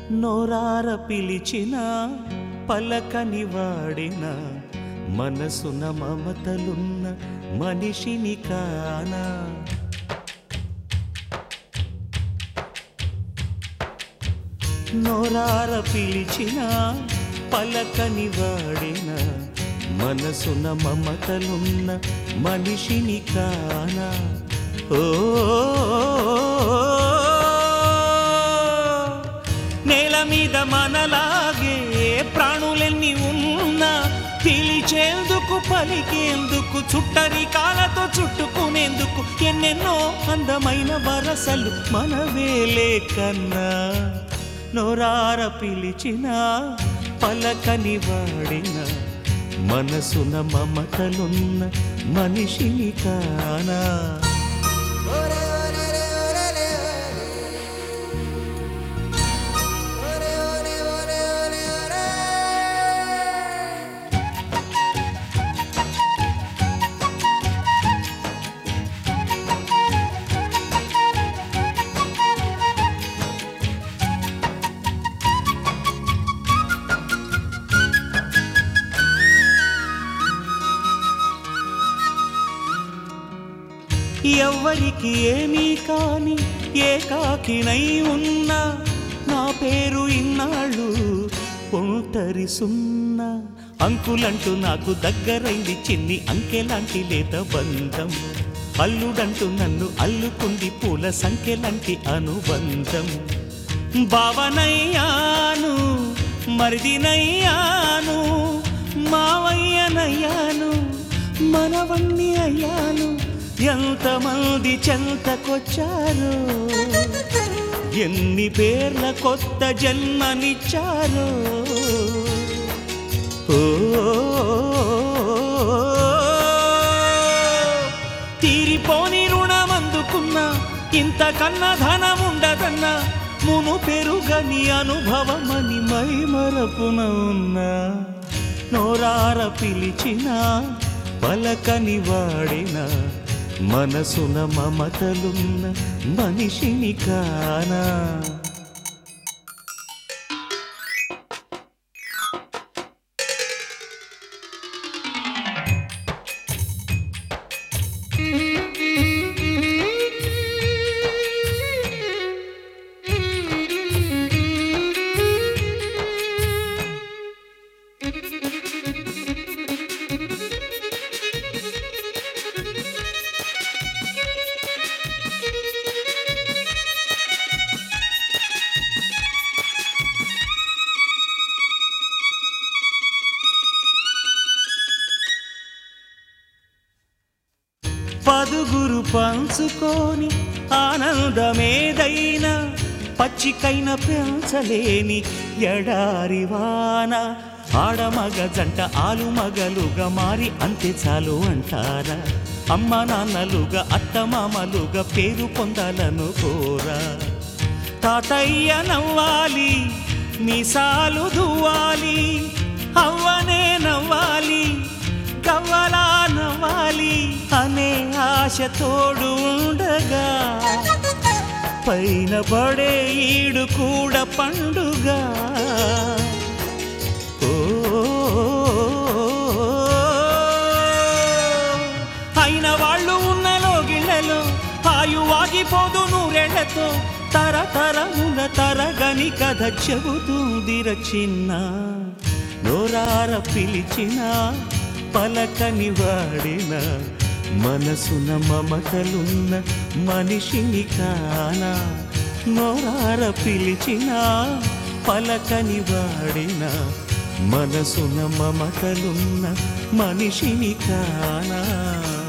నోరార పిలిచిన పలకని వాడిన మనసున మమతలున్న మనిషిని కానా నోరార పిలిచిన పలకని వాడిన మనసున మమతలున్న మనిషిని కానా ఓ నేల మీద మనలాగే ప్రాణులెన్ని ఉన్నా పిలిచేందుకు పలికేందుకు చుట్టరి కాలతో చుట్టుకునేందుకు ఎన్నెన్నో అందమైన వరసలు మనవేలే కన్నా నోరార పిలిచిన పలకని వాడిన మనసున మమతలున్న మనిషిని కానా ఎవ్వరికి ఏమీ కాని ఏకాకినై ఉన్నా నా పేరు ఇన్నాళ్ళు ఒంటరి సున్నా అంకులంటూ నాకు దగ్గరైంది చిన్ని అంకెలాంటి లేత బంధం అల్లుడంటూ నన్ను అల్లుకుంది పూల సంఖ్యలాంటి అనుబంధం భావనయ్యాను మరిదినయ్యాను మావయ్యనయ్యాను మనవణ్ణి అయ్యాను ఎంతమంది చెంతకొచ్చారు ఎన్ని పేర్ల కొత్త జన్మనిచ్చారు ఓ తీరిపోని రుణం అందుకున్నా ఇంతకన్నా ధనం ఉండదన్నా మును పెరుగని అనుభవమని మై మరపున ఉన్నా నోరార పిలిచిన పలకని వాడిన మనసున మమతలున్న మనిషిని కానా పదుగురు పంచుకొని ఆనందమేదైనా పచ్చికైన పెంచలేని ఎడారివాన ఆడమగ జంట ఆలు మగలుగా మారి అంతే చాలు అంటారా అమ్మ నాన్నలుగా అత్తమామలుగా పేరు పొందాలను కోరా తాతయ్య నవ్వాలి మీసాలు దువ్వాలి అవ్వనే నవ్వాలి కవ్వలా నవ్వాలి అనే ఆశ తోడు ఉండగా పైన పడే ఈడు కూడా పండుగ ఓ అయిన వాళ్ళు ఉన్న లోగిళ్ళలో ఆయువాగిపోదు నూరెళ్లతో తరతరముల తరగని కథ చెబుతుందిర చిన్న నోరార పిలిచిన పలకని వాడిన మనసున మమతలున్న మనిషిని కానా నోరార పిలిచిన పలకని వాడిన మనసున మమతలున్న మనిషిని కానా